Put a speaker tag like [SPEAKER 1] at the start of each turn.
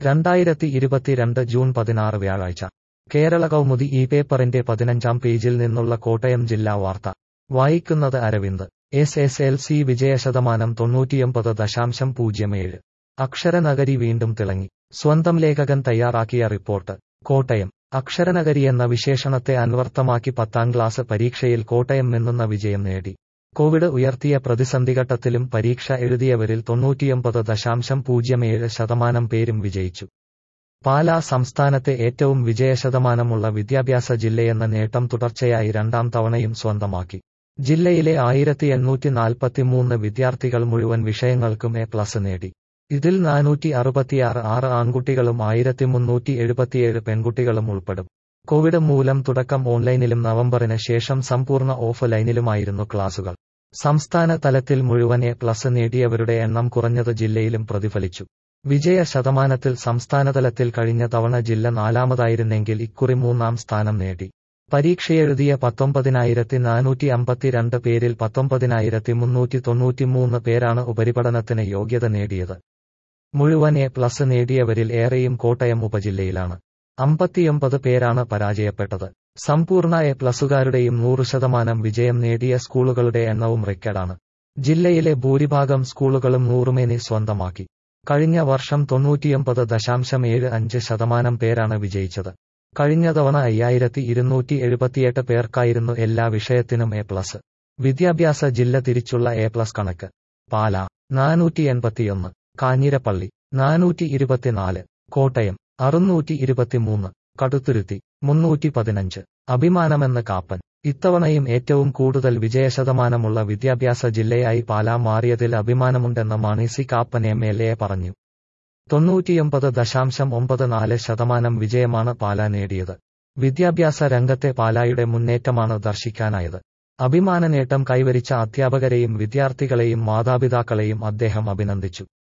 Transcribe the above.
[SPEAKER 1] രണ്ടായിരത്തി ഇരുപത്തിരണ്ട് ജൂൺ പതിനാറ് വ്യാഴാഴ്ച കേരള കൗമുദി ഈ പേപ്പറിന്റെ പതിനഞ്ചാം പേജിൽ നിന്നുള്ള കോട്ടയം ജില്ലാ വാർത്ത വായിക്കുന്നത് Aravind S S L C വിജയശതമാനം തൊണ്ണൂറ്റിയൊമ്പത് ദശാംശം പൂജ്യം ഏഴ് അക്ഷരനഗരി വീണ്ടും തിളങ്ങി സ്വന്തം ലേഖകൻ തയ്യാറാക്കിയ റിപ്പോർട്ട് കോട്ടയം അക്ഷരനഗരി എന്ന വിശേഷണത്തെ അന്വർത്ഥമാക്കി പത്താം ക്ലാസ് പരീക്ഷയിൽ കോട്ടയം മിന്നുന്ന വിജയം നേടി കോവിഡ് ഉയർത്തിയ പ്രതിസന്ധിഘട്ടത്തിലും പരീക്ഷ എഴുതിയവരിൽ തൊണ്ണൂറ്റിയൊമ്പത് ദശാംശം പൂജ്യം ഏഴ് ശതമാനം പേരും വിജയിച്ചു പാലാ സംസ്ഥാനത്തെ ഏറ്റവും വിജയശതമാനമുള്ള വിദ്യാഭ്യാസ ജില്ലയെന്ന നേട്ടം തുടർച്ചയായി രണ്ടാം തവണയും സ്വന്തമാക്കി ജില്ലയിലെ ആയിരത്തി എണ്ണൂറ്റി നാൽപ്പത്തിമൂന്ന് വിദ്യാർത്ഥികൾ മുഴുവൻ വിഷയങ്ങൾക്കും എ പ്ലസ് നേടി ഇതിൽ നാനൂറ്റി അറുപത്തിയാറ് ആറ് ആൺകുട്ടികളും ആയിരത്തി മുന്നൂറ്റി എഴുപത്തിയേഴ് പെൺകുട്ടികളും ഉൾപ്പെടും കോവിഡ് മൂലം തുടക്കം ഓൺലൈനിലും നവംബറിന് ശേഷം സമ്പൂർണ്ണ ഓഫ് ലൈനിലുമായിരുന്നു ക്ലാസുകൾ സംസ്ഥാന തലത്തിൽ മുഴുവൻ എ പ്ലസ് നേടിയവരുടെ എണ്ണം കുറഞ്ഞത് ജില്ലയിലും പ്രതിഫലിച്ചു വിജയ ശതമാനത്തിൽ സംസ്ഥാനതലത്തിൽ കഴിഞ്ഞ തവണ ജില്ല നാലാമതായിരുന്നെങ്കിൽ ഇക്കുറി മൂന്നാം സ്ഥാനം നേടി പരീക്ഷയെഴുതിയ പത്തൊമ്പതിനായിരത്തി നാനൂറ്റി അമ്പത്തിരണ്ട് പേരിൽ പത്തൊമ്പതിനായിരത്തി മുന്നൂറ്റി തൊണ്ണൂറ്റിമൂന്ന് പേരാണ് ഉപരിപഠനത്തിന് യോഗ്യത നേടിയത് മുഴുവൻ എ പ്ലസ് നേടിയവരിൽ ഏറെയും കോട്ടയം ഉപജില്ലയിലാണ് അമ്പത്തിയൊമ്പത് പേരാണ് പരാജയപ്പെട്ടത് സമ്പൂർണ്ണ എ പ്ലസുകാരുടെയും നൂറ് ശതമാനം വിജയം നേടിയ സ്കൂളുകളുടെ എണ്ണവും റെക്കോർഡാണ് ജില്ലയിലെ ഭൂരിഭാഗം സ്കൂളുകളും നൂറുമേനി സ്വന്തമാക്കി കഴിഞ്ഞ വർഷം തൊണ്ണൂറ്റിയൊമ്പത് ദശാംശം ഏഴ് അഞ്ച് ശതമാനം പേരാണ് വിജയിച്ചത് കഴിഞ്ഞ തവണ അയ്യായിരത്തി ഇരുന്നൂറ്റി എഴുപത്തിയെട്ട് പേർക്കായിരുന്നു എല്ലാ വിഷയത്തിനും എ പ്ലസ് വിദ്യാഭ്യാസ ജില്ല തിരിച്ചുള്ള എ പ്ലസ് കണക്ക് പാല നാനൂറ്റി എൺപത്തിയൊന്ന് കാഞ്ഞിരപ്പള്ളി നാനൂറ്റി ഇരുപത്തിനാല് കോട്ടയം അറുന്നൂറ്റി ഇരുപത്തിമൂന്ന് കടുത്തുരുത്തി മുന്നൂറ്റി പതിനഞ്ച് അഭിമാനമെന്ന് കാപ്പൻ ഇത്തവണയും ഏറ്റവും കൂടുതൽ വിജയശതമാനമുള്ള വിദ്യാഭ്യാസ ജില്ലയായി പാലാ മാറിയതിൽ അഭിമാനമുണ്ടെന്ന് Mani C Kappan M L A പറഞ്ഞു തൊണ്ണൂറ്റിയൊമ്പത് ദശാംശം ഒമ്പത് നാല് ശതമാനം വിജയമാണ് പാല നേടിയത് വിദ്യാഭ്യാസ രംഗത്തെ പാലായുടെ മുന്നേറ്റമാണ് ദർശിക്കാനായത് അഭിമാന നേട്ടം കൈവരിച്ച അധ്യാപകരെയും വിദ്യാർത്ഥികളെയും മാതാപിതാക്കളെയും അദ്ദേഹം അഭിനന്ദിച്ചു